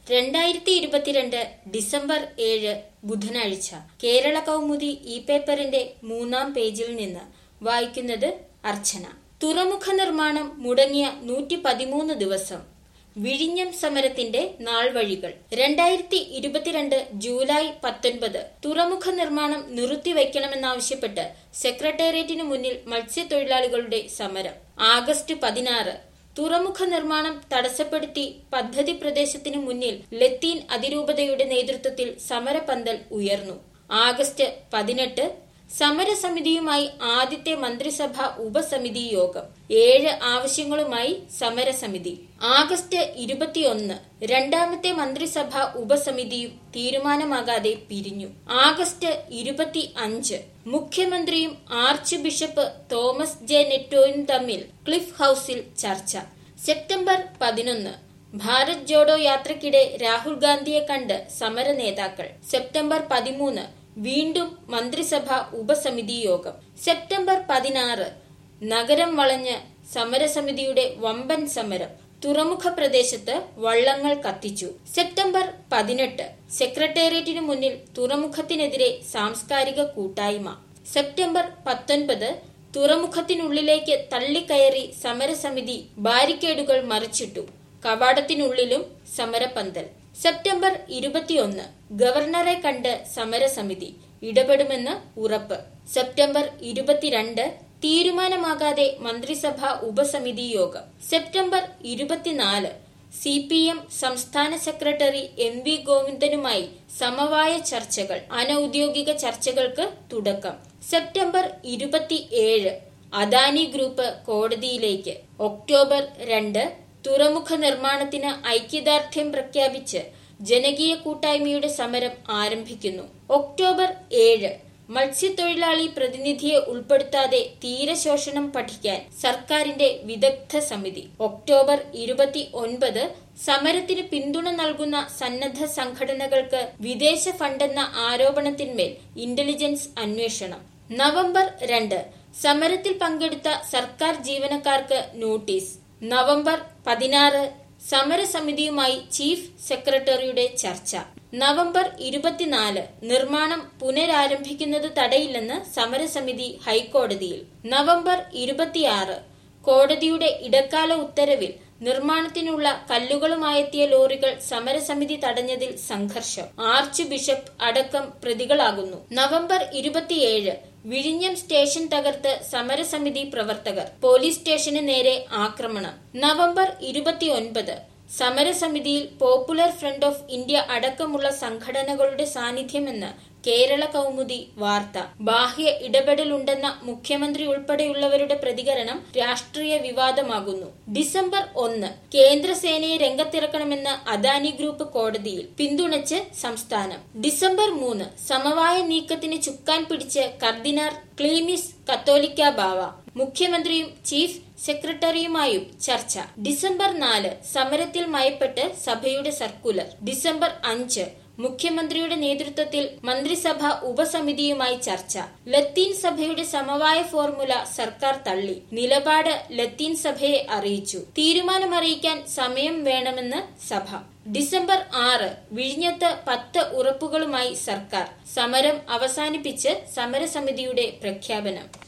രണ്ടായിരത്തി ഇരുപത്തിരണ്ട് ഡിസംബർ ഏഴ് ബുധനാഴ്ച കേരള കൗമുദി ഇ പേപ്പറിന്റെ മൂന്നാം പേജിൽ നിന്ന് വായിക്കുന്നത് അർച്ചന തുറമുഖ നിർമ്മാണം മുടങ്ങിയ നൂറ്റി പതിമൂന്ന് ദിവസം വിഴിഞ്ഞം സമരത്തിന്റെ നാൾവഴികൾ രണ്ടായിരത്തി ഇരുപത്തിരണ്ട് ജൂലൈ പത്തൊൻപത് തുറമുഖ നിർമ്മാണം നിർത്തിവെക്കണമെന്നാവശ്യപ്പെട്ട് സെക്രട്ടേറിയറ്റിനു മുന്നിൽ മത്സ്യത്തൊഴിലാളികളുടെ സമരം ആഗസ്റ്റ് പതിനാറ് തുറമുഖ നിർമ്മാണം തടസ്സപ്പെടുത്തി പദ്ധതി പ്രദേശത്തിനു മുന്നിൽ ലത്തീൻ അതിരൂപതയുടെ നേതൃത്വത്തിൽ സമരപന്തൽ ഉയർന്നു ആഗസ്റ്റ് പതിനെട്ട് സമരസമിതിയുമായി ആദ്യത്തെ മന്ത്രിസഭ ഉപസമിതി യോഗം ഏഴ് ആവശ്യങ്ങളുമായി സമരസമിതി ആഗസ്റ്റ് ഇരുപത്തിയൊന്ന് രണ്ടാമത്തെ മന്ത്രിസഭ ഉപസമിതിയും തീരുമാനമാകാതെ പിരിഞ്ഞു ആഗസ്റ്റ് ഇരുപത്തി അഞ്ച് മുഖ്യമന്ത്രിയും ആർച്ച് ബിഷപ്പ് തോമസ് ജെ നെറ്റോയും തമ്മിൽ ക്ലിഫ് ഹൌസിൽ ചർച്ച സെപ്റ്റംബർ പതിനൊന്ന് ഭാരത് ജോഡോ യാത്രക്കിടെ രാഹുൽ ഗാന്ധിയെ കണ്ട് സമര നേതാക്കൾ സെപ്റ്റംബർ പതിമൂന്ന് വീണ്ടും മന്ത്രിസഭ ഉപസമിതി യോഗം സെപ്റ്റംബർ പതിനാറ് നഗരം വളഞ്ഞ് സമരസമിതിയുടെ വമ്പൻ സമരം തുറമുഖ പ്രദേശത്ത് വള്ളങ്ങൾ കത്തിച്ചു സെപ്റ്റംബർ പതിനെട്ട് സെക്രട്ടേറിയറ്റിനു മുന്നിൽ തുറമുഖത്തിനെതിരെ സാംസ്കാരിക കൂട്ടായ്മ സെപ്റ്റംബർ പത്തൊൻപത് തുറമുഖത്തിനുള്ളിലേക്ക് തള്ളിക്കയറി സമരസമിതി ബാരിക്കേഡുകൾ മറിച്ചിട്ടു കവാടത്തിനുള്ളിലും സമരപന്തൽ സെപ്റ്റംബർ ഇരുപത്തിയൊന്ന് ഗവർണറെ കണ്ട് സമരസമിതി ഇടപെടുമെന്ന് ഉറപ്പ് സെപ്റ്റംബർ ഇരുപത്തിരണ്ട് തീരുമാനമാകാതെ മന്ത്രിസഭ ഉപസമിതി യോഗം സെപ്റ്റംബർ ഇരുപത്തിനാല് സി പി എം സംസ്ഥാന സെക്രട്ടറി എം വി ഗോവിന്ദനുമായി സമവായ ചർച്ചകൾ അനൌദ്യോഗിക ചർച്ചകൾക്ക് തുടക്കം സെപ്റ്റംബർ ഇരുപത്തിയേഴ് അദാനി ഗ്രൂപ്പ് കോടതിയിലേക്ക് ഒക്ടോബർ രണ്ട് തുറമുഖ നിർമ്മാണത്തിന് ഐക്യദാർഢ്യം പ്രഖ്യാപിച്ച് ജനകീയ കൂട്ടായ്മയുടെ സമരം ആരംഭിക്കുന്നു ഒക്ടോബർ ഏഴ് മത്സ്യത്തൊഴിലാളി പ്രതിനിധിയെ ഉൾപ്പെടുത്താതെ തീരശോഷണം പഠിക്കാൻ സർക്കാരിന്റെ വിദഗ്ധ സമിതി ഒക്ടോബർ ഇരുപത്തി ഒൻപത് സമരത്തിന് പിന്തുണ നൽകുന്ന സന്നദ്ധ സംഘടനകൾക്ക് വിദേശ ഫണ്ടെന്ന ആരോപണത്തിന്മേൽ ഇന്റലിജൻസ് അന്വേഷണം നവംബർ രണ്ട് സമരത്തിൽ പങ്കെടുത്ത സർക്കാർ ജീവനക്കാർക്ക് നോട്ടീസ് നവംബർ പതിനാറ് സമരസമിതിയുമായി ചീഫ് സെക്രട്ടറിയുടെ ചർച്ച നവംബർ ഇരുപത്തിനാല് നിർമ്മാണം പുനരാരംഭിക്കുന്നത് തടയില്ലെന്ന് സമരസമിതി ഹൈക്കോടതിയിൽ നവംബർ ഇരുപത്തിയാറ് കോടതിയുടെ ഇടക്കാല ഉത്തരവിൽ നിർമ്മാണത്തിനുള്ള കല്ലുകളുമായെത്തിയ ലോറികൾ സമരസമിതി തടഞ്ഞതിൽ സംഘർഷം ആർച്ച് ബിഷപ്പ് അടക്കം പ്രതികളാകുന്നു നവംബർ ഇരുപത്തിയേഴ് വിഴിഞ്ഞം സ്റ്റേഷൻ തകർത്ത് സമരസമിതി പ്രവർത്തകർ പോലീസ് സ്റ്റേഷന് നേരെ ആക്രമണം നവംബർ ഇരുപത്തിയൊൻപത് സമരസമിതിയിൽ പോപ്പുലർ ഫ്രണ്ട് ഓഫ് ഇന്ത്യ അടക്കമുള്ള സംഘടനകളുടെ സാന്നിധ്യമെന്ന് കേരള കൗമുദി വാർത്ത ബാഹ്യ ഇടപെടലുണ്ടെന്ന മുഖ്യമന്ത്രി ഉൾപ്പെടെയുള്ളവരുടെ പ്രതികരണം രാഷ്ട്രീയ വിവാദമാകുന്നു ഡിസംബർ ഒന്ന് കേന്ദ്രസേനയെ രംഗത്തിറക്കണമെന്ന് അദാനി ഗ്രൂപ്പ് കോടതിയിൽ പിന്തുണച്ച് സംസ്ഥാനം ഡിസംബർ മൂന്ന് സമവായ നീക്കത്തിന് ചുക്കാൻ പിടിച്ച് കർദിനാർ ക്ലീമിസ് കത്തോലിക്ക ബാവ മുഖ്യമന്ത്രിയും ചീഫ് സെക്രട്ടറിയുമായും ചർച്ച ഡിസംബർ നാല് സമരത്തിൽ മയപ്പെട്ട് സഭയുടെ സർക്കുലർ ഡിസംബർ അഞ്ച് മുഖ്യമന്ത്രിയുടെ നേതൃത്വത്തിൽ മന്ത്രിസഭ ഉപസമിതിയുമായി ചർച്ച ലത്തീൻ സഭയുടെ സമവായ ഫോർമുല സർക്കാർ തള്ളി നിലപാട് ലത്തീൻ സഭയെ അറിയിച്ചു തീരുമാനമറിയിക്കാൻ സമയം വേണമെന്ന് സഭ ഡിസംബർ ആറ് വിഴിഞ്ഞത്ത് പത്ത് ഉറപ്പുകളുമായി സർക്കാർ സമരം അവസാനിപ്പിച്ച് സമരസമിതിയുടെ പ്രഖ്യാപനം